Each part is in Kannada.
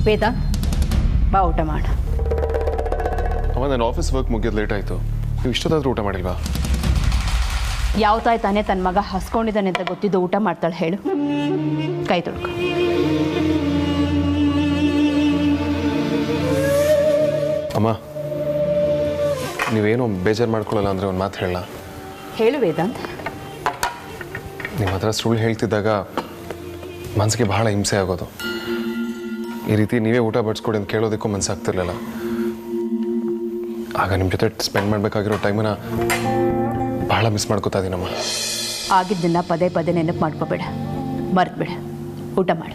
ವೇದ ಬಾ ಊಟ ಮಾಡ ಅಮ್ಮ ನನ್ನ ಆಫೀಸ್ ವರ್ಕ್ ಮುಗಿಯೋದು ಲೇಟ್ ಆಯಿತು ನೀವು ಇಷ್ಟೊತ್ತಾದ್ರೂ ಊಟ ಮಾಡಿಲ್ವಾ ಯಾವ ತಾಯಿ ತಾನೇ ತನ್ನ ಮಗ ಹಸ್ಕೊಂಡಿದ್ದಾನೆ ಅಂತ ಗೊತ್ತಿದ್ದು ಊಟ ಮಾಡ್ತಾಳೆ ಹೇಳು ಕೈ ತೊಳ್ಕೊ ಅಮ್ಮ ನೀವೇನು ಬೇಜಾರು ಮಾಡ್ಕೊಳ್ಳಲ್ಲ ಅಂದರೆ ಒಂದು ಮಾತು ಹೇಳಲ್ಲ ಹೇಳು ವೇದಾಂತ್ ನಿಮ್ಮ ಹತ್ರ ಸುಳ್ಳು ಹೇಳ್ತಿದ್ದಾಗ ಮನಸ್ಸಿಗೆ ಬಹಳ ಹಿಂಸೆ ಆಗೋದು ಈ ರೀತಿ ನೀವೇ ಊಟ ಬಡಿಸ್ಕೊಡಿ ಅಂತ ಕೇಳೋದಕ್ಕೂ ಮನಸ್ಸಾಗ್ತಿರ್ಲಿಲ್ಲ ಆಗ ನಿಮ್ಮ ಜೊತೆ ಸ್ಪೆಂಡ್ ಮಾಡಬೇಕಾಗಿರೋ ಟೈಮನ್ನ ಬಹಳ ಮಿಸ್ ಮಾಡ್ಕೋತಾ ಇದೀನಮ್ಮ ಆಗಿದ್ದನ್ನ ಪದೇ ಪದೇ ನೆನಪು ಮಾಡ್ಕೋಬೇಡ ಮರ್ತ್ಬೇಡ ಊಟ ಮಾಡು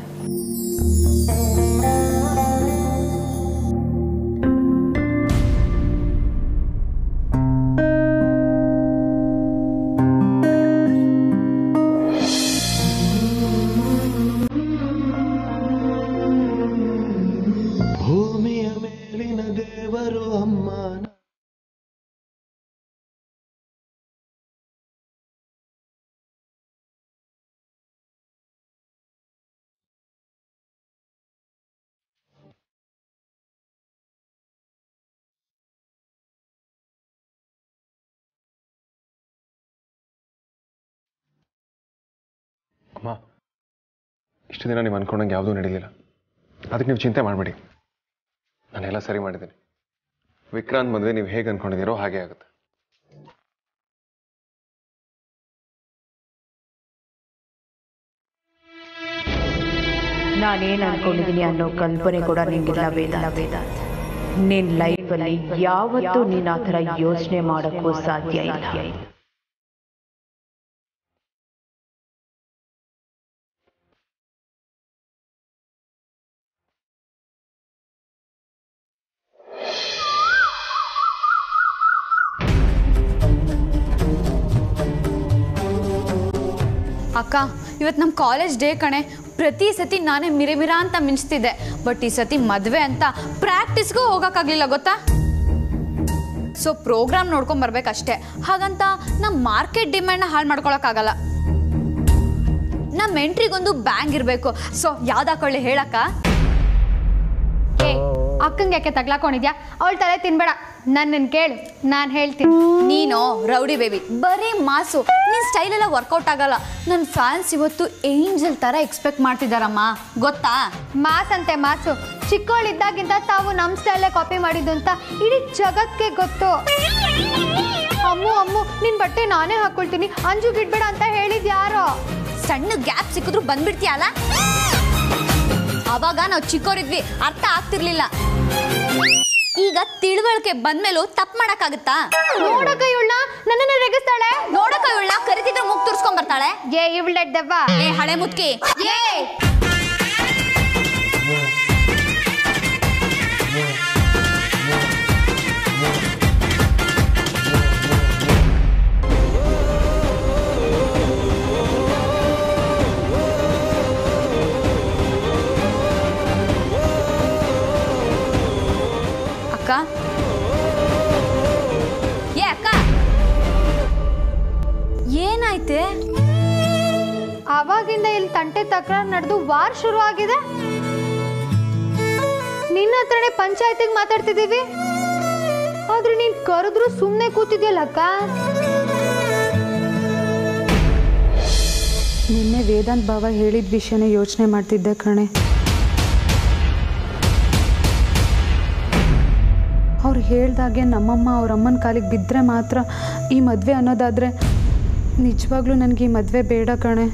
ಭೂಮಿಯ ಮೇಲಿನ ದೇವರು ಅಮ್ಮ ಅಮ್ಮ ಇಷ್ಟು ದಿನ ನೀವು ಅನ್ಕೊಂಡಂಗೆ ಯಾವುದೂ ನಡೀಲಿಲ್ಲ ಅದಕ್ಕೆ ನೀವು ಚಿಂತೆ ಮಾಡಬೇಡಿ ನಾನೆಲ್ಲ ಸರಿ ಮಾಡಿದ್ದೀನಿ ವಿಕ್ರಾಂತ್ ಮದುವೆ ನೀವು ಹೇಗೆ ಅನ್ಕೊಂಡಿದ್ದೀರೋ ಹಾಗೆ ಆಗುತ್ತೆ ನಾನೇನು ಅನ್ಕೊಂಡಿದ್ದೀನಿ ಅನ್ನೋ ಕಲ್ಪನೆ ಕೂಡ ನಿಂಗಿಲ್ಲ ವೇದ ವೇದಾಂತ್ ನಿನ್ನ ಲೈಫಲ್ಲಿ ಯಾವತ್ತೂ ನೀನು ಆ ಥರ ಯೋಚನೆ ಮಾಡೋಕ್ಕೂ ಸಾಧ್ಯ ಇಲ್ಲ ಅಕ್ಕ ಇವತ್ತು ನಮ್ಮ ಕಾಲೇಜ್ ಡೇ ಕಣೆ ಪ್ರತಿ ಸತಿ ನಾನೇ ಮಿರೆ ಮಿರ ಅಂತ ಮಿಂಚ್ತಿದ್ದೆ ಬಟ್ ಈ ಸತಿ ಮದುವೆ ಅಂತ ಪ್ರಾಕ್ಟೀಸ್ಗೂ ಹೋಗೋಕ್ಕಾಗಲಿಲ್ಲ ಗೊತ್ತಾ ಸೊ ಪ್ರೋಗ್ರಾಮ್ ನೋಡ್ಕೊಂಡ್ ಬರ್ಬೇಕಷ್ಟೇ ಹಾಗಂತ ನಮ್ಮ ಮಾರ್ಕೆಟ್ ಡಿಮ್ಯಾಂಡ್ನ ಹಾಳು ಮಾಡ್ಕೊಳಕ್ಕಾಗಲ್ಲ ನಮ್ಮ ಎಂಟ್ರಿಗೊಂದು ಬ್ಯಾಂಗ್ ಇರಬೇಕು ಸೊ ಯಾವ್ದಾಕೊಳ್ಳಿ ಹೇಳಕ್ಕ ಏ ಅಕ್ಕಂಗೆ ಯಾಕೆ ತಗ್ಲಾಕೊಂಡಿದ್ಯಾ ಅವಳ ತಲೆ ತಿನ್ಬೇಡ ನನ್ನನ್ನು ಕೇಳು ನಾನು ಹೇಳ್ತೀನಿ ನೀನು ರೌಡಿ ಬೇಬಿ ಬರೀ ಮಾಸು ನಿನ್ ಸ್ಟೈಲ್ ಎಲ್ಲ ವರ್ಕೌಟ್ ಆಗಲ್ಲ ನನ್ನ ಫ್ಯಾನ್ಸ್ ಇವತ್ತು ಏಂಜಲ್ ತರ ಎಕ್ಸ್ಪೆಕ್ಟ್ ಮಾಡ್ತಿದಾರಮ್ಮ ಗೊತ್ತಾ ಮಾಸ್ ಅಂತೆ ಮಾಸು ಚಿಕ್ಕವಳಿದ್ದಾಗಿಂದ ತಾವು ನಮ್ಮ ಸ್ಟೈಲೇ ಕಾಪಿ ಮಾಡಿದ್ದು ಅಂತ ಇಡೀ ಜಗತ್ಗೆ ಗೊತ್ತು ಅಮ್ಮು ಅಮ್ಮು ನಿನ್ ಬಟ್ಟೆ ನಾನೇ ಹಾಕೊಳ್ತೀನಿ ಅಂಜು ಬಿಡ್ಬೇಡ ಅಂತ ಹೇಳಿದ್ ಯಾರೋ ಸಣ್ಣ ಗ್ಯಾಪ್ ಸಿಕ್ಕಿದ್ರು ಬಂದ್ಬಿಡ್ತೀಯಲ್ಲ ಅವಾಗ ನಾವು ಚಿಕ್ಕವರಿದ್ವಿ ಅರ್ಥ ಆಗ್ತಿರ್ಲಿಲ್ಲ ಈಗ ತಿಳುವಳಿಕೆ ಬಂದ್ಮೇಲೂ ತಪ್ಪು ಮಾಡಕ್ಕಾಗುತ್ತಾ ನೋಡಕ ಇವಳನ್ನ ನನ್ನನ್ನ ರೆಗಿಸ್ತಾಳೆ ನೋಡಕ್ಕ ಇವಳ ಕರಿತಿದ್ರೆ ಮುಗ್ ತುರ್ಸ್ಕೊಂಡ್ ಬರ್ತಾಳೆ ಏ ಇವಳ ದೆವ್ವ ಏ ಹಳೆ ಮುತ್ಕಿ ಏ ಅಕ್ಕ ಏ ಅಕ್ಕ ಏನಾಯ್ತೆ ಅವಾಗಿಂದ ಇಲ್ಲಿ ತಂಟೆ ತಕರಾರು ನಡೆದು ವಾರ ಶುರು ಆಗಿದೆ ನಿನ್ನ ಹತ್ರನೇ ಪಂಚಾಯತಿಗೆ ಮಾತಾಡ್ತಿದ್ದೀವಿ ಆದ್ರೆ ನೀನ್ ಕರೆದ್ರು ಸುಮ್ಮನೆ ಕೂತಿದ್ಯಲ್ಲ ಅಕ್ಕ ನಿನ್ನೆ ವೇದಾಂತ್ ಬಾವ ಹೇಳಿದ ವಿಷಯನೇ ಯೋಚನೆ ಮಾಡ್ತಿದ್ದೆ ಕಣೆ ಅವ್ರು ಹೇಳ್ದಾಗೆ ನಮ್ಮಮ್ಮ ಅವ್ರ ಅಮ್ಮನ ಕಾಲಿಗೆ ಬಿದ್ದರೆ ಮಾತ್ರ ಈ ಮದುವೆ ಅನ್ನೋದಾದರೆ ನಿಜವಾಗ್ಲೂ ನನಗೆ ಈ ಮದುವೆ ಬೇಡ ಕಣೆ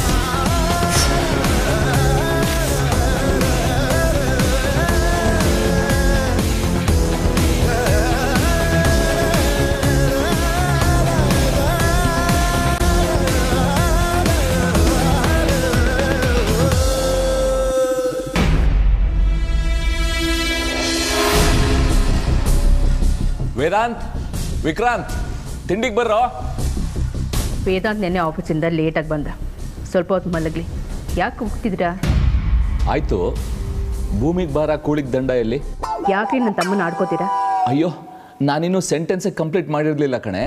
ವೇದಾಂತ್ ವಿಕ್ರಾಂತ್ ತಿಂಡಿಗೆ ಬರ್ರೋ ವೇದಾಂತ್ ನೆನ್ನೆ ಆಫೀಸಿಂದ ಲೇಟಾಗಿ ಬಂದ ಸ್ವಲ್ಪ ಹೊತ್ತು ಮಲಗಲಿ ಯಾಕೆ ಹೋಗ್ತಿದ್ದೀರಾ ಆಯ್ತು ಭೂಮಿಗೆ ಬಾರ ಕೂಳಿಗೆ ದಂಡ ಎಲ್ಲಿ ಯಾಕೆ ನನ್ನ ತಮ್ಮನ ಆಡ್ಕೋತೀರಾ ಅಯ್ಯೋ ನಾನಿನ್ನು ಸೆಂಟೆನ್ಸೇ ಕಂಪ್ಲೀಟ್ ಮಾಡಿರಲಿಲ್ಲ ಕಣೆ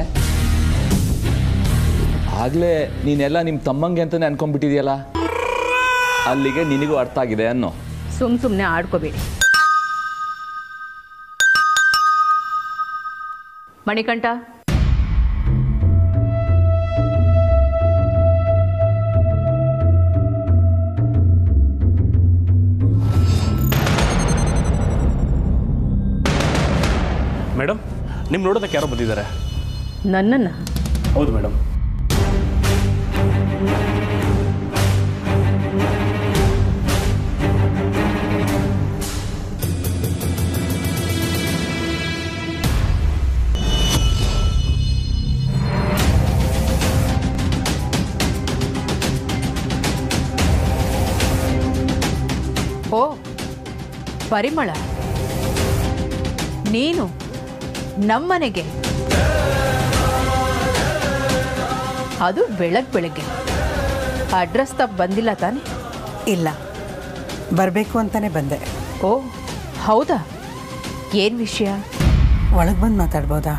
ಆಗಲೇ ನೀನೆಲ್ಲ ನಿಮ್ಮ ತಮ್ಮಂಗೆ ಅಂತಲೇ ಅನ್ಕೊಂಡ್ಬಿಟ್ಟಿದ್ಯಲ್ಲ ಅಲ್ಲಿಗೆ ನಿನಗೂ ಅರ್ಥ ಆಗಿದೆ ಅನ್ನೋ ಸುಮ್ ಸುಮ್ಮನೆ ಆಡ್ಕೋಬೇಡಿ ಮಣಿಕಂಠ ಮೇಡಮ್ ನಿಮ್ಮ ನೋಡೋದಕ್ಕೆ ಯಾರೋ ಬಂದಿದ್ದಾರೆ ನನ್ನನ್ನು ಹೌದು ಮೇಡಮ್ ಓ ಪರಿಮಳ ನೀನು ನಮ್ಮನೆಗೆ ಅದು ಬೆಳಗ್ಗೆ ಬೆಳಗ್ಗೆ ಅಡ್ರೆಸ್ ತಪ್ಪು ಬಂದಿಲ್ಲ ತಾನೆ ಇಲ್ಲ ಬರಬೇಕು ಅಂತಾನೆ ಬಂದೆ ಓ ಹೌದಾ ಏನು ವಿಷಯ ಒಳಗೆ ಬಂದು ಮಾತಾಡ್ಬೋದಾ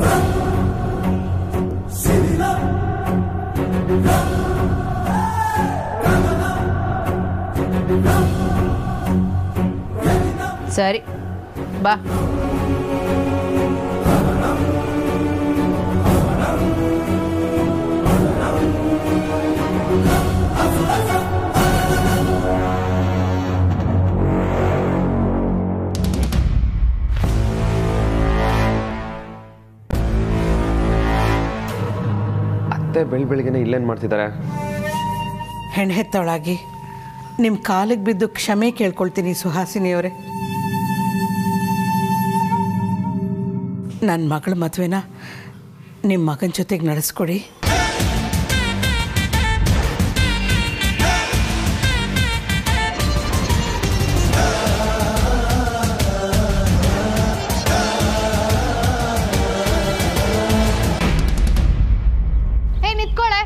ಸರಿ ಬಾ ಅತ್ತೆ ಬೆಳ್ ಬೆಳಿಗ್ಗೆನೆ ಇಲ್ಲೇನು ಮಾಡ್ತಿದ್ದಾರೆ ಹೆಣ್ಣು ಹೆತ್ತವಳಾಗಿ ನಿಮ್ಮ ಕಾಲಿಗೆ ಬಿದ್ದು ಕ್ಷಮೆ ಕೇಳ್ಕೊಳ್ತೀನಿ ಸುಹಾಸಿನಿಯವರೇ ನನ್ನ ಮಗಳ ಮದುವೆನ ನಿಮ್ಮ ಮಗನ ಜೊತೆಗೆ ನಡೆಸ್ಕೊಡಿ ಏ ನಿಂತ್ಕೊಳೆ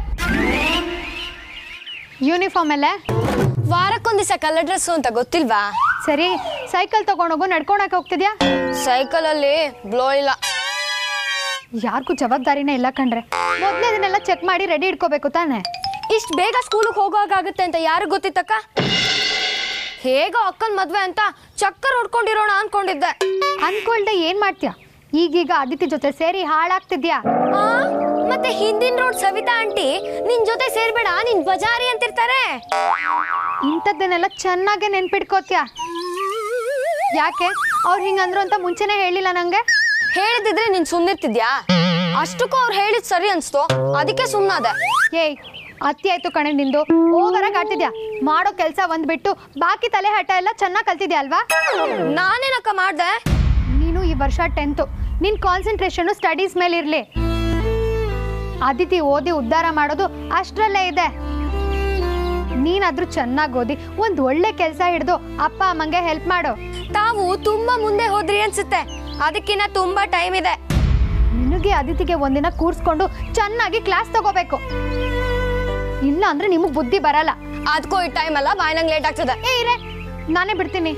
ಯೂನಿಫಾರ್ಮ್ ಅಲ್ಲೇ ವಾರಕ್ಕೊಂದ್ ದಿವಸ ಕಲರ್ ಡ್ರೆಸ್ ಅಂತ ಗೊತ್ತಿಲ್ವಾ ಸರಿ ಸೈಕಲ್ ತಗೊಂಡೋಗು ನಡ್ಕೊಳಕ್ಕೆ ಹೋಗ್ತಿದ್ಯಾ ಸೈಕಲ್ ಅಲ್ಲಿ ಬ್ಲೋ ಇಲ್ಲ ಯಾರಿಗೂ ಜವಾಬ್ದಾರಿನೇ ಇಲ್ಲ ಕಣ್ರೆ ಮೊದಲೇ ಇದನ್ನೆಲ್ಲ ಚೆಕ್ ಮಾಡಿ ರೆಡಿ ಇಟ್ಕೋಬೇಕು ತಾನೆ ಇಷ್ಟ ಬೇಗ ಸ್ಕೂಲಿಗೆ ಹೋಗೋಕಾಗುತ್ತೆ ಅಂತ ಯಾರಿಗ್ ಗೊತ್ತಿತ್ತಕ್ಕ ಹೇಗೋ ಅಕ್ಕನ ಮದ್ವೆ ಅಂತ ಚಕ್ಕರ್ ಹೊಡ್ಕೊಂಡಿರೋಣ ಅನ್ಕೊಂಡಿದ್ದೆ ಅನ್ಕೊಳ್ದೆ ಏನ್ ಮಾಡ್ತೀಯ ಈಗೀಗ ಅದಿತಿ ಜೊತೆ ಸೇರಿ ಹಾಳಾಗ್ತಿದ್ಯಾ ಆ, ಮತ್ತೆ ಹಿಂದಿನ ರೋಡ್ ಸವಿತಾ ಆಂಟಿ ನಿನ್ ಜೊತೆ ಸೇರ್ಬೇಡ ನಿನ್ ಬಜಾರಿ ಅಂತಿರ್ತಾರೆ ಇಂಥದ್ದನ್ನೆಲ್ಲ ಚೆನ್ನಾಗೆ ನೆನ್ಪಿಟ್ಕೋತ್ಯ ಯಾಕೆ ಅವ್ರು ಹಿಂಗಂದ್ರು ಅಂತ ಮುಂಚೆನೆ ಹೇಳಿಲ್ಲ ನಂಗೆ ಹೇಳಿದಿದ್ರೆ ನೀನ್ ಸುಮ್ನಿರ್ತಿದ್ಯಾ ಅಷ್ಟಕ್ಕೂ ಅವ್ರು ಹೇಳಿದ್ ಸರಿ ಅನ್ಸ್ತು ಅದಕ್ಕೆ ಸುಮ್ನಾದೆ ಏಯ್ ಅತ್ತಿ ಆಯ್ತು ಕಣೆ ನಿಂದು ಓವರಾಗಿ ಆಡ್ತಿದ್ಯಾ ಮಾಡೋ ಕೆಲಸ ಒಂದ್ ಬಿಟ್ಟು ಬಾಕಿ ತಲೆ ಹಠ ಎಲ್ಲ ಚೆನ್ನಾಗಿ ಕಲ್ತಿದ್ಯಾ ಅಲ್ವಾ ನಾನೇನಕ್ಕ ಮಾಡ್ದೆ ನೀನು ಈ ವರ್ಷ ಟೆಂತು ನಿನ್ ಕಾನ್ಸಂಟ್ರೇಷನ್ ಸ್ಟಡೀಸ್ ಮೇಲೆ ಇರ್ಲಿ ಅದಿತಿ ಓದಿ ಉದ್ಧಾರ ಮಾಡೋದು ಅಷ್ಟ್ರಲ್ಲೇ ಇದೆ ನೀನಾದ್ರೂ ಚೆನ್ನಾಗಿ ಓದಿ ಒಂದ್ ಒಳ್ಳೆ ಕೆಲಸ ಹಿಡ್ದು ಅಪ್ಪ ಅಮ್ಮಂಗೆ ಹೆಲ್ಪ್ ಮಾಡು ತಾವು ತುಂಬಾ ಮುಂದೆ ಹೋದ್ರಿ ಅನ್ಸುತ್ತೆ ಅದಕ್ಕಿನ್ನ ತುಂಬಾ ಟೈಮ್ ಇದೆ ನಿನಗೆ ಅದಿತಿಗೆ ಒಂದಿನ ಕೂರ್ಸ್ಕೊಂಡು ಚೆನ್ನಾಗಿ ಕ್ಲಾಸ್ ತಗೋಬೇಕು ಇಲ್ಲ ಅಂದ್ರೆ ನಿಮಗ್ ಬುದ್ಧಿ ಬರಲ್ಲ ಅದಕ್ಕೂ ಈ ಟೈಮ್ ಅಲ್ಲ ಬಾಯ್ನಂಗ್ ಲೇಟ್ ಆಗ್ತದೆ ಏ ಇರೇ ನಾನೇ ಬಿಡ್ತೀನಿ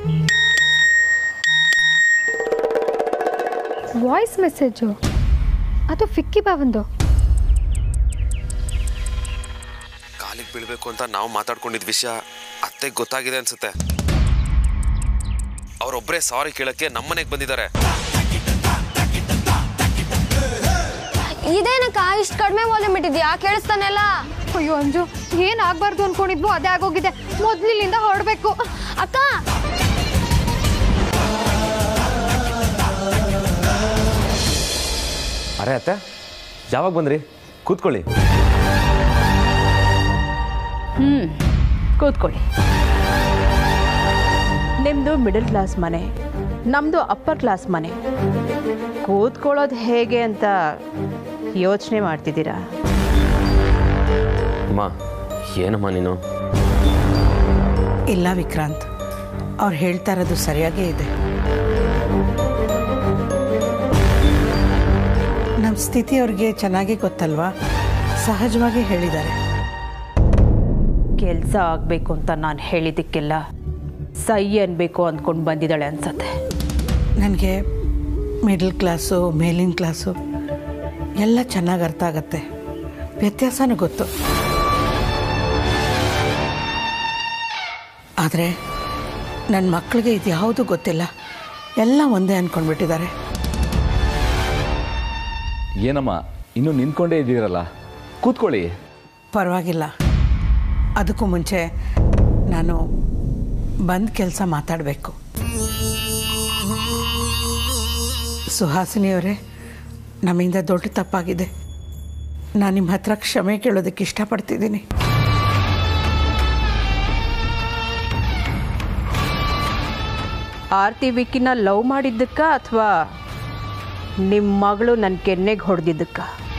ವಾಯ್ಸ್ ಮೆಸೇಜು ಅದು ಫಿಕ್ಕಿ ಬಾವಂದು ಕಾಲಿಗೆ ಬೀಳ್ಬೇಕು ಅಂತ ನಾವು ಮಾತಾಡ್ಕೊಂಡಿದ್ದ ವಿಷಯ ಅತ್ತೆಗೆ ಗೊತ್ತಾಗಿದೆ ಅನ್ಸುತ್ತೆ ಅವರೊಬ್ಬರೇ ಸಾರಿ ಕೇಳಕ್ಕೆ ನಮ್ಮನೆಗೆ ಬಂದಿದ್ದಾರೆ ಇದೇನಕ್ಕ ಇಷ್ಟು ಕಡಿಮೆ ವಾಲ್ಯೂಮ್ ಇಟ್ಟಿದ್ಯಾ ಕೇಳಿಸ್ತಾನೆಲ್ಲ ಅಯ್ಯೋ ಅಂಜು ಏನ್ ಆಗ್ಬಾರ್ದು ಅನ್ಕೊಂಡಿದ್ವು ಅದೇ ಆಗೋಗಿದೆ ಮೊದ್ಲಿನಿಂದ ಹೊರಡ್ಬೇಕು ಅಕ್ಕ ಅರೆ ಅತ್ತೆ ಯಾವಾಗ ಬಂದ್ರಿ ಕೂತ್ಕೊಳ್ಳಿ ಹ್ಞೂ ಕೂತ್ಕೊಳ್ಳಿ ನಿಮ್ಮದು ಮಿಡಲ್ ಕ್ಲಾಸ್ ಮನೆ ನಮ್ಮದು ಅಪ್ಪರ್ ಕ್ಲಾಸ್ ಮನೆ ಕೂತ್ಕೊಳ್ಳೋದು ಹೇಗೆ ಅಂತ ಯೋಚನೆ ಮಾಡ್ತಿದ್ದೀರಾ ಅಮ್ಮ ಏನಮ್ಮ ನೀನು ಇಲ್ಲ ವಿಕ್ರಾಂತ್ ಅವ್ರು ಹೇಳ್ತಾ ಇರೋದು ಸರಿಯಾಗೇ ಇದೆ ನಮ್ಮ ಸ್ಥಿತಿ ಅವ್ರಿಗೆ ಚೆನ್ನಾಗಿ ಗೊತ್ತಲ್ವಾ ಸಹಜವಾಗಿ ಹೇಳಿದ್ದಾರೆ ಕೆಲಸ ಆಗಬೇಕು ಅಂತ ನಾನು ಹೇಳಿದ್ದಕ್ಕೆಲ್ಲ ಸೈ ಅನ್ಬೇಕು ಅಂದ್ಕೊಂಡು ಬಂದಿದ್ದಾಳೆ ಅನ್ಸತ್ತೆ ನನಗೆ ಮಿಡಲ್ ಕ್ಲಾಸು ಮೇಲಿನ ಕ್ಲಾಸು ಎಲ್ಲ ಚೆನ್ನಾಗಿ ಅರ್ಥ ಆಗತ್ತೆ ವ್ಯತ್ಯಾಸನೂ ಗೊತ್ತು ಆದರೆ ನನ್ನ ಮಕ್ಕಳಿಗೆ ಇದು ಯಾವುದೂ ಗೊತ್ತಿಲ್ಲ ಎಲ್ಲ ಒಂದೇ ಅಂದ್ಕೊಂಡ್ಬಿಟ್ಟಿದ್ದಾರೆ ಏನಮ್ಮ ಇನ್ನೂ ನಿಂತ್ಕೊಂಡೇ ಇದ್ದೀರಲ್ಲ ಕೂತ್ಕೊಳ್ಳಿ ಪರವಾಗಿಲ್ಲ ಅದಕ್ಕೂ ಮುಂಚೆ ನಾನು ಬಂದ್ ಕೆಲಸ ಮಾತಾಡಬೇಕು ಸುಹಾಸಿನಿಯವರೇ ನಮ್ಮಿಂದ ದೊಡ್ಡ ತಪ್ಪಾಗಿದೆ ನಾನು ನಿಮ್ಮ ಹತ್ರ ಕ್ಷಮೆ ಕೇಳೋದಕ್ಕೆ ಇಷ್ಟಪಡ್ತಿದ್ದೀನಿ ಆರ್ತಿ ವಿಕ್ಕಿನ ಲವ್ ಮಾಡಿದ್ದಕ್ಕ ಅಥವಾ ನಿಮ್ಮ ಮಗಳು ನನ್ನ ಕೆನ್ನೆಗೆ ಹೊಡೆದಿದ್ದಕ್ಕ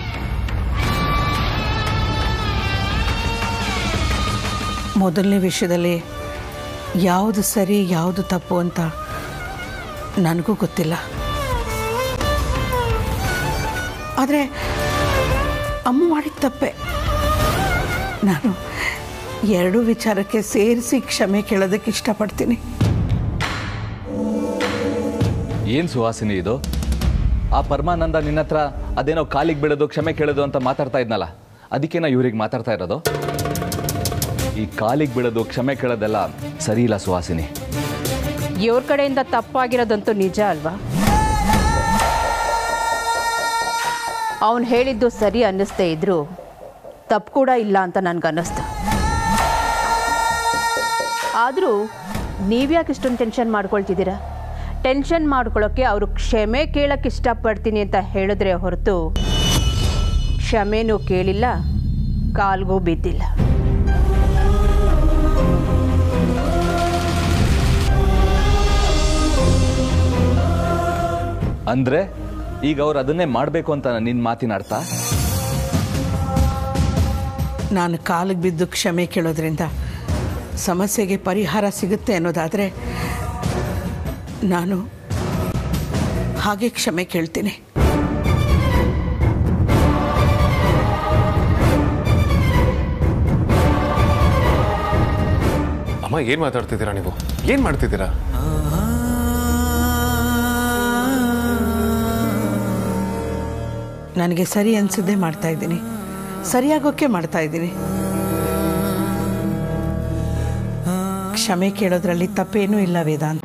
ಮೊದಲನೇ ವಿಷಯದಲ್ಲಿ ಯಾವುದು ಸರಿ ಯಾವುದು ತಪ್ಪು ಅಂತ ನನಗೂ ಗೊತ್ತಿಲ್ಲ ಆದರೆ ಅಮ್ಮ ಮಾಡಿದ ತಪ್ಪೆ ನಾನು ಎರಡೂ ವಿಚಾರಕ್ಕೆ ಸೇರಿಸಿ ಕ್ಷಮೆ ಕೇಳೋದಕ್ಕೆ ಇಷ್ಟಪಡ್ತೀನಿ ಏನು ಸುಹಾಸಿನಿ ಇದು ಆ ಪರಮಾನಂದ ನಿನ್ನ ಹತ್ರ ಅದೇನೋ ಕಾಲಿಗೆ ಬೀಳೋದು ಕ್ಷಮೆ ಕೇಳೋದು ಅಂತ ಮಾತಾಡ್ತಾ ಇದ್ನಲ್ಲ ಅದಕ್ಕೇನೋ ಇವ್ರಿಗೆ ಮಾತಾಡ್ತಾ ಇರೋದು ಈ ಕಾಲಿಗೆ ಬೀಳೋದು ಕ್ಷಮೆ ಕೇಳೋದೆಲ್ಲ ಸರಿ ಇಲ್ಲ ಸುಹಾಸಿನಿ ಇವ್ರ ಕಡೆಯಿಂದ ತಪ್ಪಾಗಿರೋದಂತೂ ನಿಜ ಅಲ್ವಾ ಅವನು ಹೇಳಿದ್ದು ಸರಿ ಅನ್ನಿಸ್ದೇ ಇದ್ರು ತಪ್ಪು ಕೂಡ ಇಲ್ಲ ಅಂತ ನನಗನ್ನಿಸ್ತು ಆದರೂ ನೀವ್ಯಾಕೆ ಇಷ್ಟೊಂದು ಟೆನ್ಷನ್ ಮಾಡ್ಕೊಳ್ತಿದ್ದೀರಾ ಟೆನ್ಷನ್ ಮಾಡ್ಕೊಳ್ಳೋಕ್ಕೆ ಅವರು ಕ್ಷಮೆ ಕೇಳಕ್ಕೆ ಇಷ್ಟಪಡ್ತೀನಿ ಅಂತ ಹೇಳಿದ್ರೆ ಹೊರತು ಕ್ಷಮೆನೂ ಕೇಳಿಲ್ಲ ಕಾಲ್ಗೂ ಬಿದ್ದಿಲ್ಲ ಅಂದ್ರೆ ಈಗ ಅವ್ರು ಅದನ್ನೇ ಮಾಡಬೇಕು ಅಂತ ನಿನ್ನ ಮಾತಿನ ಅರ್ಥ ನಾನು ಕಾಲಿಗೆ ಬಿದ್ದು ಕ್ಷಮೆ ಕೇಳೋದ್ರಿಂದ ಸಮಸ್ಯೆಗೆ ಪರಿಹಾರ ಸಿಗುತ್ತೆ ಅನ್ನೋದಾದರೆ ನಾನು ಹಾಗೆ ಕ್ಷಮೆ ಕೇಳ್ತೀನಿ ಅಮ್ಮ ಏನು ಮಾತಾಡ್ತಿದ್ದೀರಾ ನೀವು ಏನು ಮಾಡ್ತಿದ್ದೀರಾ ನನಗೆ ಸರಿ ಅನಿಸದೆ ಮಾಡ್ತಾ ಇದ್ದೀನಿ ಸರಿಯಾಗೋಕ್ಕೆ ಮಾಡ್ತಾ ಇದ್ದೀನಿ ಕ್ಷಮೆ ಕೇಳೋದ್ರಲ್ಲಿ ತಪ್ಪೇನೂ ಇಲ್ಲ ವೇದಾಂತ್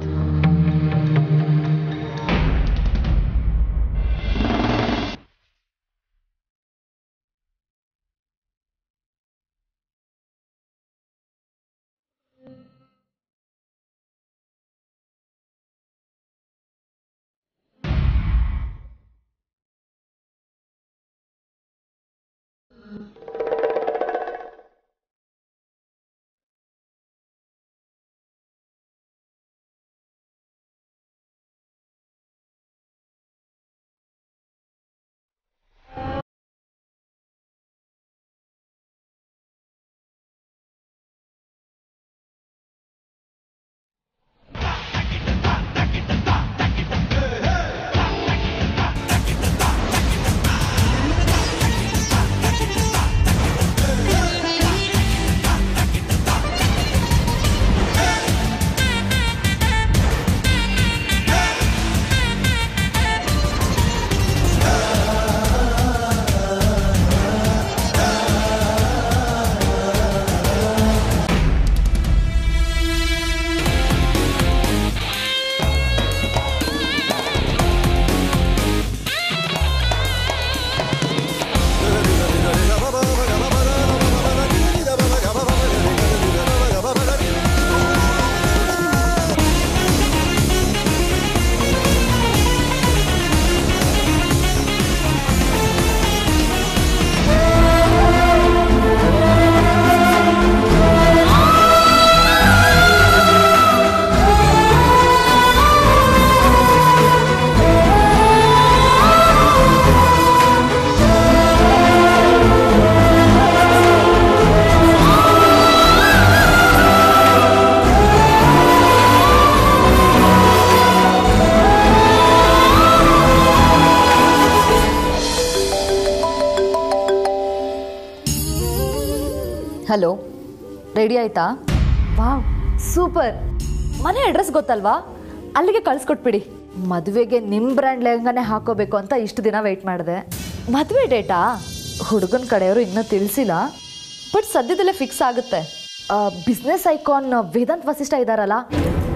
ಹಲೋ ರೆಡಿ ಆಯ್ತಾ ವಾವ್ ಸೂಪರ್ ಮನೆ ಅಡ್ರೆಸ್ ಗೊತ್ತಲ್ವಾ ಅಲ್ಲಿಗೆ ಕಳಿಸ್ಕೊಟ್ಬಿಡಿ ಮದುವೆಗೆ ನಿಮ್ಮ ಬ್ರ್ಯಾಂಡ್ ಲೆಹಂಗಾನೆ ಹಾಕೋಬೇಕು ಅಂತ ಇಷ್ಟು ದಿನ ವೆಯ್ಟ್ ಮಾಡಿದೆ ಮದುವೆ ಡೇಟಾ ಹುಡುಗನ ಕಡೆಯವರು ಇನ್ನೂ ತಿಳಿಸಿಲ್ಲ ಬಟ್ ಸದ್ಯದಲ್ಲೇ ಫಿಕ್ಸ್ ಆಗುತ್ತೆ ಬಿಸ್ನೆಸ್ ಐಕಾನ್ ವೇದಾಂತ್ ವಸಿಷ್ಠ ಇದ್ದಾರಲ್ಲ ಅವ್ರ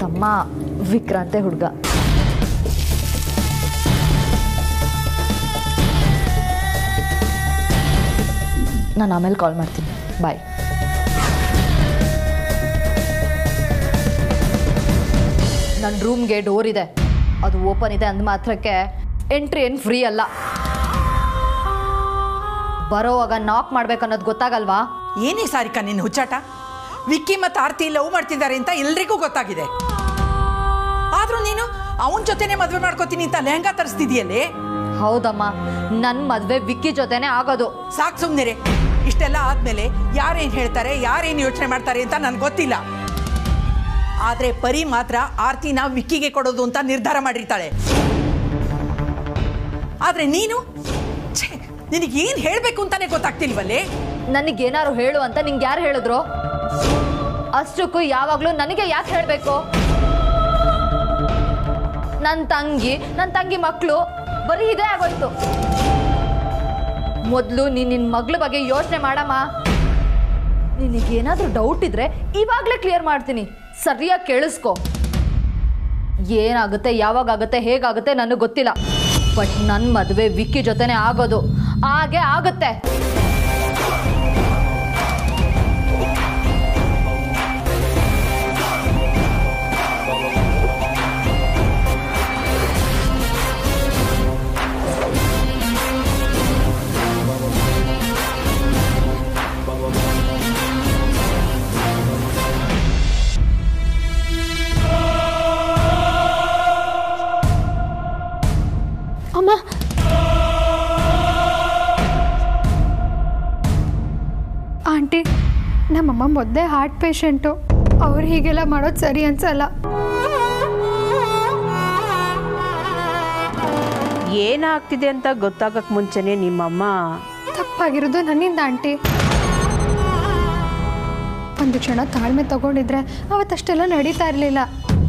ತಮ್ಮ ವಿಕ್ರಾಂತೆ ಹುಡುಗ ನಾನು ಆಮೇಲೆ ಕಾಲ್ ಮಾಡ್ತೀನಿ ಬಾಯ್ ನನ್ನ ರೂಮ್ಗೆ ಡೋರ್ ಇದೆ ಅದು ಓಪನ್ ಇದೆ ಅಂದ ಮಾತ್ರಕ್ಕೆ ಎಂಟ್ರಿ ಏನು ಫ್ರೀ ಅಲ್ಲ ಬರೋವಾಗ ನಾಕ್ ಮಾಡ್ಬೇಕು ಅನ್ನೋದು ಗೊತ್ತಾಗಲ್ವಾ ಏನೇ ಸಾರಿಕಾ ನಿನ್ನ ಹುಚ್ಚಾಟ ವಿಕ್ಕಿ ಮತ್ತು ಆರ್ತಿ ಲವ್ ಮಾಡ್ತಿದ್ದಾರೆ ಅಂತ ಎಲ್ರಿಗೂ ಗೊತ್ತಾಗಿದೆ ಆದ್ರೂ ನೀನು ಅವನ ಜೊತೆನೆ ಮದುವೆ ಮಾಡ್ಕೋತೀನಿ ಅಂತ ಲೆಹಂಗಾ ತರಿಸ್ತಿದೀಯಲ್ಲೇ ಹೌದಮ್ಮ ನನ್ನ ಮದುವೆ ವಿಕ್ಕಿ ಜೊತೆನೆ ಆಗೋದು ಸಾಕು ಸುಮ್ಮನಿರೆ ಇಷ್ಟೆಲ್ಲ ಆದ್ಮೇಲೆ ಯಾರೇನು ಹೇಳ್ತಾರೆ ಯಾರೇನು ಯೋಚನೆ ಮಾಡ್ತಾರೆ ಅಂತ ನನಗೆ ಗೊತ್ತಿಲ್ಲ ಆದರೆ ಪರಿ ಮಾತ್ರ ಆರ್ತಿನ ವಿಕ್ಕಿಗೆ ಕೊಡೋದು ಅಂತ ನಿರ್ಧಾರ ಮಾಡಿರ್ತಾಳೆ ಆದರೆ ನೀನು ಛೇ ನಿನಗೆ ಏನು ಹೇಳಬೇಕು ಅಂತಾನೆ ಗೊತ್ತಾಗ್ತಿಲ್ವಲ್ಲೇ ನನಗೇನಾರು ಹೇಳು ಅಂತ ನಿಂಗೆ ಯಾರು ಹೇಳಿದ್ರು ಅಷ್ಟಕ್ಕೂ ಯಾವಾಗಲೂ ನನಗೆ ಯಾಕೆ ಹೇಳಬೇಕು ನನ್ನ ತಂಗಿ ನನ್ನ ತಂಗಿ ಮಕ್ಕಳು ಬರೀ ಇದೇ ಆಗೋಯ್ತು ಮೊದಲು ನೀನು ನಿನ್ನ ಮಗಳ ಬಗ್ಗೆ ಯೋಚನೆ ಮಾಡಮ್ಮ ನಿನಗೇನಾದ್ರೂ ಡೌಟ್ ಇದ್ರೆ ಇವಾಗಲೇ ಕ್ಲಿಯರ್ ಮಾಡ್ತೀನಿ ಸರಿಯಾಗಿ ಕೇಳಿಸ್ಕೊ ಏನಾಗುತ್ತೆ ಯಾವಾಗ ಆಗುತ್ತೆ ಹೇಗಾಗುತ್ತೆ ನನಗೆ ಗೊತ್ತಿಲ್ಲ ಬಟ್ ನನ್ನ ಮದುವೆ ವಿಕ್ಕಿ ಜೊತೆನೆ ಆಗೋದು ಹಾಗೆ ಆಗುತ್ತೆ ಅಮ್ಮ ಆಂಟಿ ನಮ್ಮಮ್ಮ ಮೊದಲೇ ಹಾರ್ಟ್ ಪೇಷಂಟು ಅವ್ರು ಹೀಗೆಲ್ಲ ಮಾಡೋದು ಸರಿ ಅನ್ಸಲ್ಲ ಏನಾಗ್ತಿದೆ ಅಂತ ಗೊತ್ತಾಗಕ್ಕೆ ಮುಂಚೆನೆ ನಿಮ್ಮಮ್ಮ ತಪ್ಪಾಗಿರೋದು ನನ್ನಿಂದ ಆಂಟಿ ಒಂದು ಕ್ಷಣ ತಾಳ್ಮೆ ತಗೊಂಡಿದ್ರೆ ಅವತ್ತಷ್ಟೆಲ್ಲ ನಡೀತಾ ಇರಲಿಲ್ಲ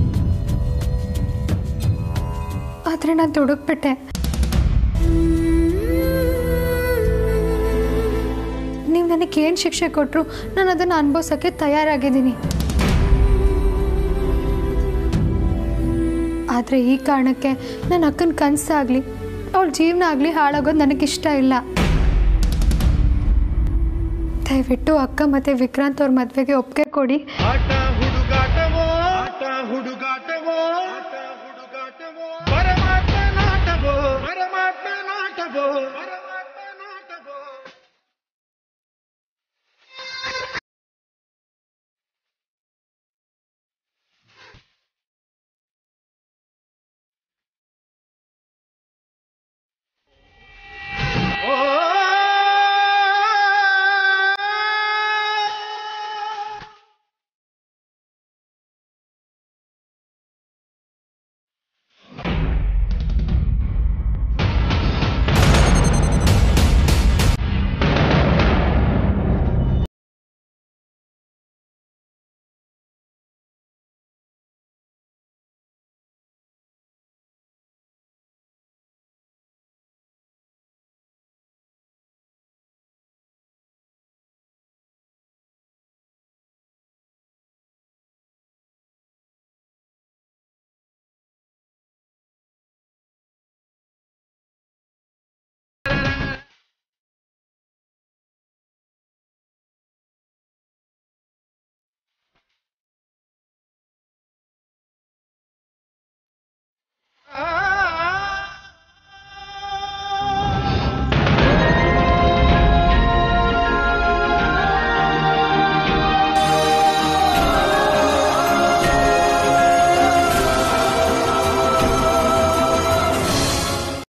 ಆದರೆ ನಾನು ದುಡುಕ್ಬಿಟ್ಟೆ ನೀವು ನನಗೆ ಏನು ಶಿಕ್ಷೆ ಕೊಟ್ಟರು ನಾನು ಅದನ್ನು ಅನುಭವಿಸೋಕ್ಕೆ ತಯಾರಾಗಿದ್ದೀನಿ ಆದರೆ ಈ ಕಾರಣಕ್ಕೆ ನನ್ನ ಅಕ್ಕನ ಕನಸಾಗಲಿ ಅವಳ ಜೀವನ ಆಗಲಿ ಹಾಳಾಗೋದು ನನಗಿಷ್ಟ ಇಲ್ಲ ದಯವಿಟ್ಟು ಅಕ್ಕ ಮತ್ತು ವಿಕ್ರಾಂತ್ ಅವ್ರ ಮದುವೆಗೆ ಒಪ್ಪಿಗೆ ಕೊಡಿ ಆಟ ಹುಡುಗಾಟವೋ ಆಟ ಹುಡುಗಾಟವೋ